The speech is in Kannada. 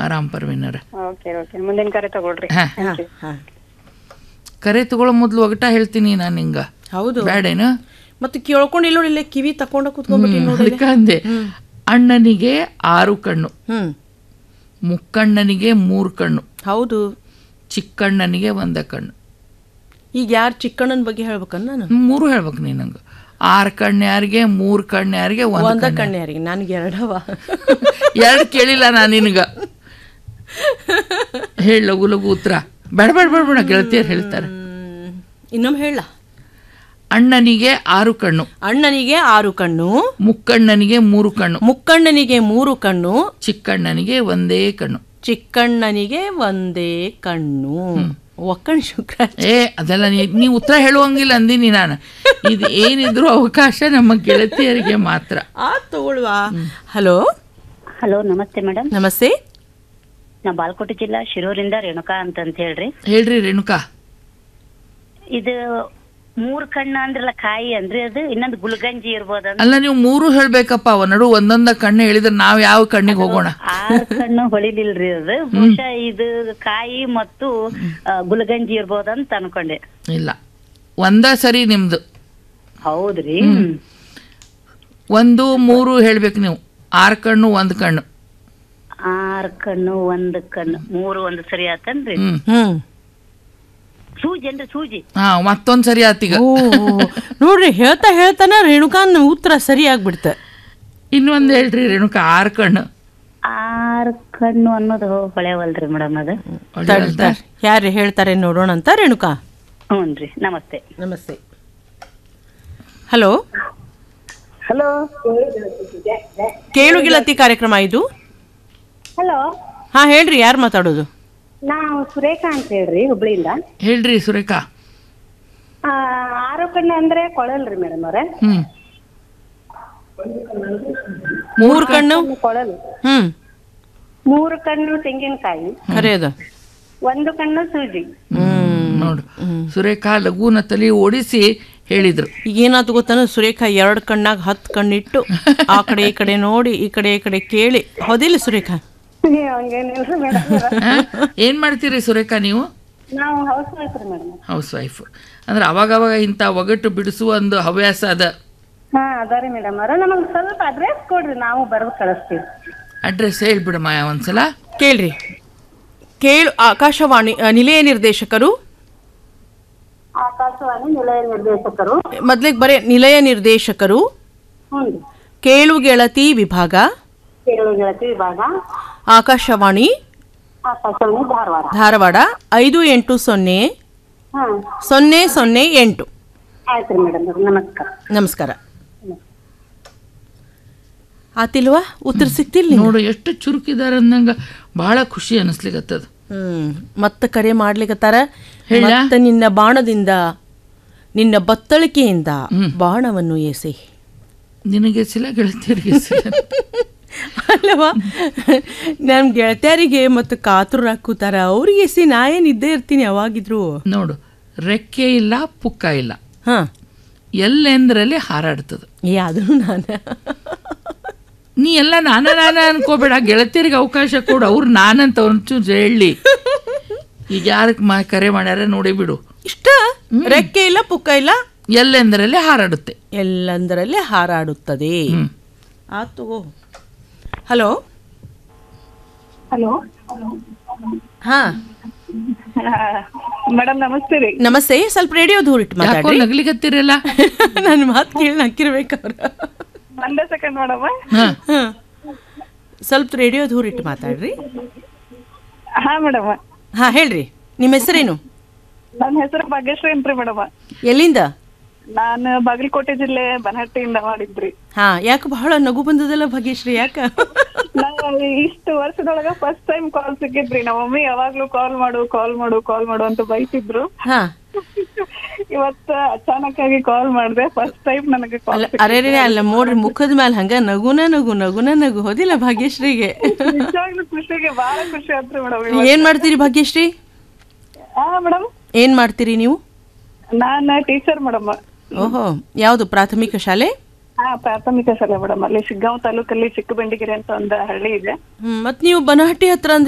ಆರಾಮ್ ಪರ್ವಿನರ ಓಕೆ ಓಕೆ ಮುಂದಿನ ಕರೆ ತಗೊಳ್ರಿ ಹಾ ಹಾ ಹಾ ಕರೆ ತಗೊಳ್ಳೋ ಮೊದ್ಲು ಒಗಟ ಹೇಳ್ತೀನಿ ನಾನು ಹಿಂಗ ಹೌದು ಬೇಡೇನು ಮತ್ತೆ ಕೇಳ್ಕೊಂಡಿಲ್ಲ ನೋಡಿ ಇಲ್ಲೇ ಕಿವಿ ತಕೊಂಡ ಕೂತ್ಕೊಂಡ್ಬಿಟ್ಟಿ ನೋಡಿ ಅದಕ್ಕೆ ಅಂದೆ ಅಣ್ಣನಿಗೆ ಆರು ಕಣ್ಣು ಹ್ಮ್ ಮುಕ್ಕಣ್ಣನಿಗೆ ಮೂರು ಕಣ್ಣು ಹೌದು ಚಿಕ್ಕಣ್ಣನಿಗೆ ಒಂದೇ ಕಣ್ಣು ಈಗ ಯಾರು ಚಿಕ್ಕಣ್ಣನ ಬಗ್ಗೆ ಹೇಳ್ಬೇಕನ್ನ ನಾನು ಮೂರು ಹೇಳ್ಬೇಕು ನೀ ನಂಗೆ ಆರು ಕಣ್ಣು ಯಾರಿಗೆ ಮೂರು ಕಣ್ಣು ಯಾರಿಗೆ ಒಂದು ಒಂದ ಕಣ್ಣು ಯಾರಿಗೆ ನನಗೆ ಎರಡವ ಎರಡು ಕೇಳಿಲ್ಲ ನಾನು ನಿನಗ ಹೇಳ ಲಘು ಲಘು ಉತ್ತರ ಬೇಡ ಬೇಡ ಬೇಡ ಬೇಡ ಗೆಳತಿಯರು ಹೇಳ್ತಾರೆ ಹ್ಮ್. ಇನ್ನೊಮ್ಮೆ ಹೇಳ ಅಣ್ಣನಿಗೆ ಆರು ಕಣ್ಣು ಅಣ್ಣನಿಗೆ ಆರು ಕಣ್ಣು ಮುಕ್ಕಣ್ಣನಿಗೆ ಮೂರು ಕಣ್ಣು ಮುಕ್ಕಣ್ಣನಿಗೆ ಮೂರು ಕಣ್ಣು ಚಿಕ್ಕಣ್ಣನಿಗೆ ಒಂದೇ ಕಣ್ಣು ಚಿಕ್ಕಣ್ಣನಿಗೆ ಒಂದೇ ಕಣ್ಣು ಒಕ್ಕಣ್ ಶುಕ್ರ ಏ ಅದೆಲ್ಲ ನೀ ನೀವು ಉತ್ತರ ಹೇಳುವಂಗಿಲ್ಲ ಅಂದಿನಿ ನಾನು ಇದು ಏನಿದ್ರು ಅವಕಾಶ ನಮ್ಮ ಗೆಳತಿಯರಿಗೆ ಮಾತ್ರ ಆ ತಗೊಳ್ವಾ ಹಲೋ ಹಲೋ ನಮಸ್ತೆ ಮೇಡಮ್ ನಮಸ್ತೆ ನಾ ಬಾಲ್ಕೋಟೆ ಜಿಲ್ಲಾ ಶಿರೂರಿಂದ ರೇಣುಕಾ ಅಂತಂತ ಹೇಳ್ರಿ ಹೇಳ್ರಿ ರೇಣುಕಾ ಇದು ಮೂರ್ ಕಣ್ಣ ಅಂದ್ರಲ್ಲ ಕಾಯಿ ಅಂದ್ರೆ ಅದು ಇನ್ನೊಂದು ಗುಲ್ಗಂಜಿ ಇರ್ಬೋದಂತ ಅಲ್ಲ ನೀವು ಮೂರು ಹೇಳ್ಬೇಕಪ್ಪ ಅವ ನಡು ಒಂದೊಂದ ಕಣ್ಣು ಹೇಳಿದ್ರೆ ನಾವ್ ಯಾವ ಕಣ್ಣಿಗೆ ಹೋಗೋಣ ಆರ್ ಕಣ್ಣು ಹೊಳಿಲಿಲ್ರಿ ಅದು ಬಹುಶಃ ಇದು ಕಾಯಿ ಮತ್ತು ಆ, ಗುಲ್ಗಂಜಿ ಇರ್ಬೋದಂತ ಅನ್ಕೊಂಡೆ ಇಲ್ಲ ಒಂದ ಸರಿ ನಿಮ್ದು ಹೌದ್ರಿ ಒಂದು ಮೂರು ಹೇಳ್ಬೇಕು ನೀವು ಆರು ಕಣ್ಣು ಒಂದು ಕಣ್ಣು ಆರ್ ಕಣ್ಣು ಒಂದ್ ಕಣ್ಣು ಮೂರು ಒಂದು ಸರಿ ಆತನ್ರಿ ಹ್ಮ್ ಹ್ಮ್ ಸೂಜಿ ಅಂದ್ರೆ ಸೂಜಿ ಹಾ ಮತ್ತೊಂದ್ ಸರಿ ಆತೀಗ ಓ ನೋಡ್ರಿ ಹೇಳ್ತಾ ಹೇಳ್ತಾನ ರೇಣುಕಾನ್ ಉತ್ತರ ಸರಿ ಆಗ್ಬಿಡ್ತ ಇನ್ನೊಂದ್ ಹೇಳ್ರಿ ರೇಣುಕಾ ಆರು ಕಣ್ಣು ಆರ್ ಕಣ್ಣು ಅನ್ನೋದು ಹೊಳೆವಲ್ರಿ ಮೇಡಮ್ ಅದು ಯಾರು ಹೇಳ್ತಾರೆ ನೋಡೋಣ ಅಂತ ರೇಣುಕಾ ಹ್ಞೂನ್ರಿ ನಮಸ್ತೆ ನಮಸ್ತೆ ಹಲೋ ಹಲೋ ಕೇಳು ಗೆಳತಿ ಕಾರ್ಯಕ್ರಮ ಇದು ಹಲೋ ಹಾ ಹೇಳ್ರಿ ಯಾರು ಮಾತಾಡೋದು ನಾವು ಸುರೇಖಾ ಅಂತ ಹೇಳ್ರಿ ಹುಬ್ಳಿಯಿಂದ ಹೇಳ್ರಿ ಸುರೇಖಾ ಆ, ಆರು ಕಣ್ಣು ಅಂದ್ರೆ ಕೊಳಲ್ರಿ ಮೇಡಮ್ ಅವ್ರೆ ಹ್ಮ್ ಮೂರು ಕಣ್ಣು ಕೊಳಲು ಹ್ಮ್ ಮೂರು ಕಣ್ಣು ತೆಂಗಿನಕಾಯಿ ಖರೆ ಅದ ಒಂದು ಕಣ್ಣು ಸೂಜಿ ಹ್ಮ್ ನೋಡು ಸುರೇಖಾ ಲಘುನ ತಲೆ ಓಡಿಸಿ ಹೇಳಿದ್ರು ಈಗ ಏನಾಯ್ತು ಗೊತ್ತಾನ ಸುರೇಖಾ ಎರಡು ಕಣ್ಣಾಗ ಹತ್ತು ಕಣ್ಣಿಟ್ಟು ಆ ಕಡೆ ಈ ಕಡೆ ನೋಡಿ ಈ ಕಡೆ ಈ ಕಡೆ ಕೇಳಿ ಹೌದಿಲ್ಲ ಸುರೇಖಾ ಹಂಗೇನಿಲ್ರಿ ಮೇಡಮ್ ಆ? ಏನ್ ಮಾಡ್ತೀರಿ ಸುರೇಖಾ ನೀವು ನಾವು ಹೌಸ್ ವೈಫ್ ರೀ ಮೇಡಮ್ ಹೌಸ್ ವೈಫ್ ಅಂದ್ರೆ ಅವಾಗ ಅವಾಗ ಇಂಥ ಒಗಟು ಬಿಡಿಸುವ ಒಂದು ಹವ್ಯಾಸ ಅದ ಹಾ ಅದಾರಿ ಮೇಡಮ್ ಅವ್ರ ನಮಗೆ ಸ್ವಲ್ಪ ಅಡ್ರೆಸ್ ಕೊಡ್ರಿ ನಾವು ಬರೆದು ಕಳಿಸ್ತೀವಿ ಅಡ್ರೆಸ್ ಹೇಳ್ಬಿಡಮ್ಮ ಒಂದ್ಸಲ ಕೇಳ್ರಿ ಕೇಳು ಆಕಾಶವಾಣಿ ಆ, ನಿಲಯ ನಿರ್ದೇಶಕರು ಆಕಾಶವಾಣಿ ನಿಲಯ ನಿರ್ದೇಶಕರು ಮೊದ್ಲಿಗೆ ಬರೀ ನಿಲಯ ನಿರ್ದೇಶಕರು ಹ್ಞೂ ಕೇಳು ಗೆಳತಿ ವಿಭಾಗ ಕೇರಳ ಗೆಳತಿ ವಿಭಾಗ ಆಕಾಶವಾಣಿ ಆಕಾಶವಾಣಿ ಧಾರವಾಡ ಧಾರವಾಡ ಐದು ಎಂಟು ಸೊನ್ನೆ ಹಾ ಸೊನ್ನೆ ಸೊನ್ನೆ ಎಂಟು ಆಯ್ತು ರೀ ಮೇಡಮ್ ನಮಸ್ಕಾರ ನಮಸ್ಕಾರ ಆತಿಲ್ವಾ ಉತ್ತರ ಸಿಕ್ತಿಲ್ಲ ನಿಂಗೆ? ನೋಡು ಎಷ್ಟು ಚುರುಕಿದಾರ ಅಂದಂಗ ಬಹಳ ಖುಷಿ ಅನಿಸ್ಲಿಕತ್ತದ ಹ್ಮ್ ಮತ್ತೆ ಕರೆ ಮಾಡ್ಲಿಕತ್ತಾರ ಹೇಳ? ಮತ್ತೆ ನಿನ್ನ ಬಾಣದಿಂದ ನಿನ್ನ ಬತ್ತಳಿಕೆಯಿಂದ ಬಾಣವನ್ನು ಎಸೆ ನಿನಗೆ ಸಿಲ ಗೆಳತಿಯರಿಗೆ ಸಿಲ ಅಲ್ಲವಾ ನಮ್ಮ ಗೆಳತಿಯರಿಗೆ ಮತ್ತು ಕಾತುರ ಕೂತಾರ ಅವ್ರಿಗೆ ಎಸಿ ನಾ ಏನ್ ಇದ್ದೇ ಇರ್ತೀನಿ ಯಾವಾಗಿದ್ರು ನೋಡು ರೆಕ್ಕೆ ಇಲ್ಲ ಪುಕ್ಕ ಇಲ್ಲ ಹಾ ಎಲ್ಲೆಂದ್ರಲ್ಲಿ ಹಾರಾಡ್ತದ ಯಾವ್ದು ನಾನು ನೀ ಎಲ್ಲ ನಾನ ನಾನ ಅನ್ಕೋಬೇಡ ಗೆಳತಿಯರಿಗೆ ಅವಕಾಶ ಕೊಡು ಅವ್ರು ನಾನಂತ ಒಂಚೂರು ಹೇಳಿ ಈಗ ಯಾರಕ್ಕೆ ಮಾ ಕರೆ ಮಾಡ್ಯಾರ ನೋಡಿ ಬಿಡು ಇಷ್ಟ ರೆಕ್ಕೆ ಇಲ್ಲ ಪುಕ್ಕ ಇಲ್ಲ ಎಲ್ಲೆಂದರಲ್ಲಿ ಹಾರಾಡುತ್ತೆ ಎಲ್ಲಂದರಲ್ಲಿ ಹಾರಾಡುತ್ತದೆ ಹ್ಮ್ ಆತು ಹಲೋ ಹಲೋ ಹಾ ಮೇಡಮ್ ನಮಸ್ತೆ ರೀ ನಮಸ್ತೆ ಸ್ವಲ್ಪ ರೇಡಿಯೋ ದೂರ ಇಟ್ಟು ಯಾಕೋ ಮಾತಾಡ್ರಿ ನಗ್ಲಿಕತ್ತೀರಲ್ಲ ನನ್ನ ಮಾತು ಕೇಳಿ ನಕ್ಕಿರ್ಬೇಕವ್ರ ಒಂದೇ ಸೆಕೆಂಡ್ ಮೇಡಮ್ ಹಾ ಸ್ವಲ್ಪ ರೇಡಿಯೋ ದೂರ ಇಟ್ಟು ಮಾತಾಡ್ರಿ ಹಾ ಮೇಡಮ್ ಹಾ ಹೇಳ್ರಿ ನಿಮ್ಮ ಹೆಸರೇನು ನನ್ನ ಹೆಸರು ಭಾಗ್ಯಶ್ರೀ ಅಂತ್ರಿ ಮೇಡಮ್ ಎಲ್ಲಿಂದ ನಾನು ಬಾಗಲಕೋಟೆ ಜಿಲ್ಲೆ ಬನಹಟ್ಟಿಯಿಂದ ಮಾಡಿದ್ರಿ ಹಾ ಯಾಕೆ ಬಹಳ ನಗು ಬಂದದಲ್ಲ ಭಾಗ್ಯಶ್ರೀ ಯಾಕ ನಾವು ಇಷ್ಟು ವರ್ಷದೊಳಗ ಫಸ್ಟ್ ಟೈಮ್ ಕಾಲ್ ಸಿಕ್ಕಿದ್ರಿ ನಮ್ಮ ಮಮ್ಮಿ ಯಾವಾಗ್ಲೂ ಕಾಲ್ ಮಾಡು ಕಾಲ್ ಮಾಡು ಕಾಲ್ ಮಾಡು ಅಂತ ಬೈತಿದ್ರು ಹಾ ಇವತ್ತ ಅಚಾನಕ್ ಆಗಿ ಕಾಲ್ ಮಾಡಿದೆ ಫಸ್ಟ್ ಟೈಮ್ ನನಗೆ ಕಾಲ್ ಅಲ್ಲ ಅರೆ ಅಲ್ಲ ನೋಡ್ರಿ ಮುಖದ ಮೇಲೆ ಹಂಗ ನಗುನ ನಗು ನಗುನ ನಗು ಹೋದಿಲ್ಲ ಭಾಗ್ಯಶ್ರೀಗೆ ನಿಜವಾಗ್ಲೂ ಖುಷಿಗೆ ಬಹಳ ಖುಷಿ ಆತ್ರಿ ಮೇಡಮ್ ಏನ್ ಮಾಡ್ತೀರಿ ಭಾಗ್ಯಶ್ರೀ ಹಾ ಮೇಡಮ್ ಏನ್ ಮಾಡ್ತೀರಿ ನೀವು ನಾನ್ ಟೀಚರ್ ಮೇಡಮ್ ಓಹೋ ಯಾವುದು ಪ್ರಾಥಮಿಕ ಶಾಲೆ ಹಾ ಪ್ರಾಥಮಿಕ ಶಾಲೆ ಮೇಡಮ್ ಅಲ್ಲಿ ಶಿಗ್ಗಾಂವ್ ತಾಲೂಕಲ್ಲಿ ಚಿಕ್ಕಬೆಂಡಿಗೆರೆ ಅಂತ ಒಂದು ಹಳ್ಳಿ ಇದೆ ಹ್ಮ್ ಮತ್ ನೀವು ಬನಹಟ್ಟಿ ಹತ್ರ